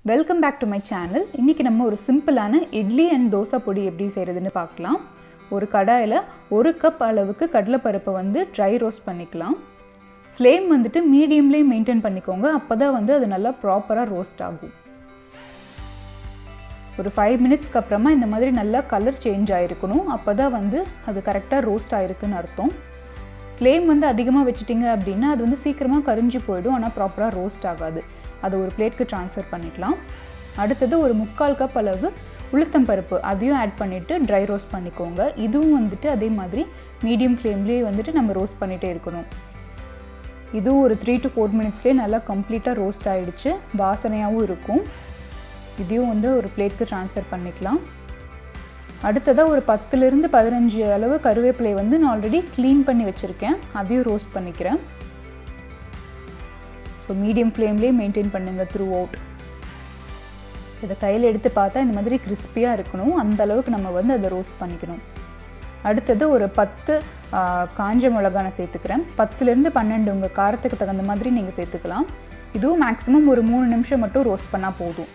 welcome back to my channel இன்றைக்கி நம்ம ஒரு சிம்பிளான இட்லி அண்ட் தோசை பொடி எப்படி செய்கிறதுன்னு பார்க்கலாம் ஒரு கடாயில் ஒரு கப் அளவுக்கு கடலைப்பருப்பை வந்து ட்ரை ரோஸ்ட் பண்ணிக்கலாம் ஃப்ளேம் வந்துட்டு மீடியம்லேயே மெயின்டைன் பண்ணிக்கோங்க அப்போ தான் வந்து அது நல்லா ப்ராப்பராக ரோஸ்ட் ஆகும் ஒரு ஃபைவ் மினிட்ஸ்க்கு அப்புறமா இந்த மாதிரி நல்லா கலர் சேஞ்ச் ஆகிருக்கணும் அப்போ தான் வந்து அது கரெக்டாக ரோஸ்ட் ஆகிருக்குன்னு அர்த்தம் ஃப்ளேம் வந்து அதிகமாக வச்சுட்டிங்க அப்படின்னா அது வந்து சீக்கிரமாக கரிஞ்சு போயிடும் ஆனால் ப்ராப்பராக ரோஸ்ட் ஆகாது அதை ஒரு பிளேட்க்கு ட்ரான்ஸ்ஃபர் பண்ணிக்கலாம் அடுத்தது ஒரு முக்கால் கப் அளவு உளுத்தம் பருப்பு அதையும் ஆட் பண்ணிவிட்டு ட்ரை ரோஸ்ட் பண்ணிக்கோங்க இதுவும் வந்துட்டு அதே மாதிரி மீடியம் ஃப்ளேம்லேயே வந்துட்டு நம்ம ரோஸ்ட் பண்ணிகிட்டே இருக்கணும் இதுவும் ஒரு த்ரீ டு ஃபோர் மினிட்ஸ்லேயே நல்லா கம்ப்ளீட்டாக ரோஸ்ட் ஆகிடுச்சு வாசனையாகவும் இருக்கும் இதையும் வந்து ஒரு பிளேட்க்கு ட்ரான்ஸ்ஃபர் பண்ணிக்கலாம் அடுத்ததாக ஒரு பத்துலேருந்து பதினஞ்சு அளவு கருவேப்பிலை வந்து நான் ஆல்ரெடி க்ளீன் பண்ணி வச்சுருக்கேன் அதையும் ரோஸ்ட் பண்ணிக்கிறேன் ஸோ மீடியம் ஃப்ளேம்லேயே மெயின்டைன் பண்ணுங்கள் த்ரூ அவுட் இதை கையில் எடுத்து பார்த்தா இந்த மாதிரி கிறிஸ்பியாக இருக்கணும் அந்த அளவுக்கு நம்ம வந்து அதை ரோஸ்ட் பண்ணிக்கணும் அடுத்தது ஒரு பத்து காஞ்ச மிளகா நான் சேர்த்துக்கிறேன் பத்துலேருந்து பன்னெண்டு உங்கள் காரத்துக்கு தகுந்த மாதிரி நீங்கள் சேர்த்துக்கலாம் இதுவும் மேக்ஸிமம் ஒரு மூணு நிமிஷம் மட்டும் ரோஸ்ட் பண்ணால் போதும்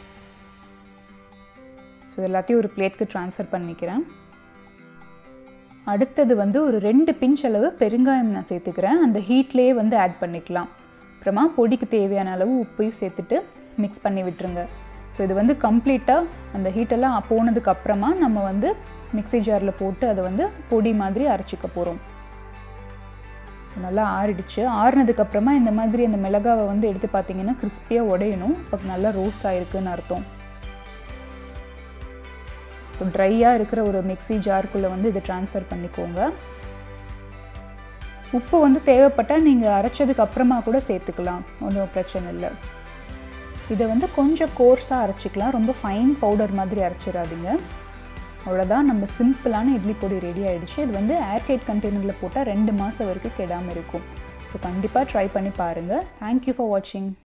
ஸோ எல்லாத்தையும் ஒரு பிளேட்க்கு ட்ரான்ஸ்ஃபர் பண்ணிக்கிறேன் அடுத்தது வந்து ஒரு ரெண்டு பிஞ்ச் அளவு பெருங்காயம் நான் சேர்த்துக்கிறேன் அந்த ஹீட்லேயே வந்து ஆட் பண்ணிக்கலாம் அப்புறமா பொடிக்கு தேவையான அளவு உப்பையும் சேர்த்துட்டு மிக்ஸ் பண்ணி விட்டுருங்க ஸோ இது வந்து கம்ப்ளீட்டாக அந்த ஹீட்டெல்லாம் போனதுக்கு அப்புறமா நம்ம வந்து மிக்ஸி ஜாரில் போட்டு அதை வந்து பொடி மாதிரி அரைச்சிக்க போகிறோம் நல்லா ஆறிடுச்சு ஆறுனதுக்கப்புறமா இந்த மாதிரி அந்த மிளகாவை வந்து எடுத்து பார்த்தீங்கன்னா கிறிஸ்பியாக உடையணும் இப்போ நல்லா ரோஸ்ட் ஆகிருக்குன்னு அர்த்தம் ஸோ ட்ரையாக இருக்கிற ஒரு மிக்ஸி ஜாருக்குள்ளே வந்து இதை ட்ரான்ஸ்ஃபர் பண்ணிக்கோங்க உப்பு வந்து தேவைப்பட்டால் நீங்கள் அரைச்சதுக்கு அப்புறமா கூட சேர்த்துக்கலாம் ஒன்றும் பிரச்சனை இல்லை இதை வந்து கொஞ்சம் கோர்ஸாக அரைச்சிக்கலாம் ரொம்ப ஃபைன் பவுடர் மாதிரி அரைச்சிடாதீங்க அவ்வளோதான் நம்ம சிம்பிளான இட்லி பொடி ரெடி ஆகிடுச்சு இது வந்து ஏர்டைட் கண்டெய்னரில் போட்டால் ரெண்டு மாதம் வரைக்கும் கெடாமல் இருக்கும் ஸோ கண்டிப்பாக ட்ரை பண்ணி பாருங்கள் தேங்க்யூ ஃபார் வாட்சிங்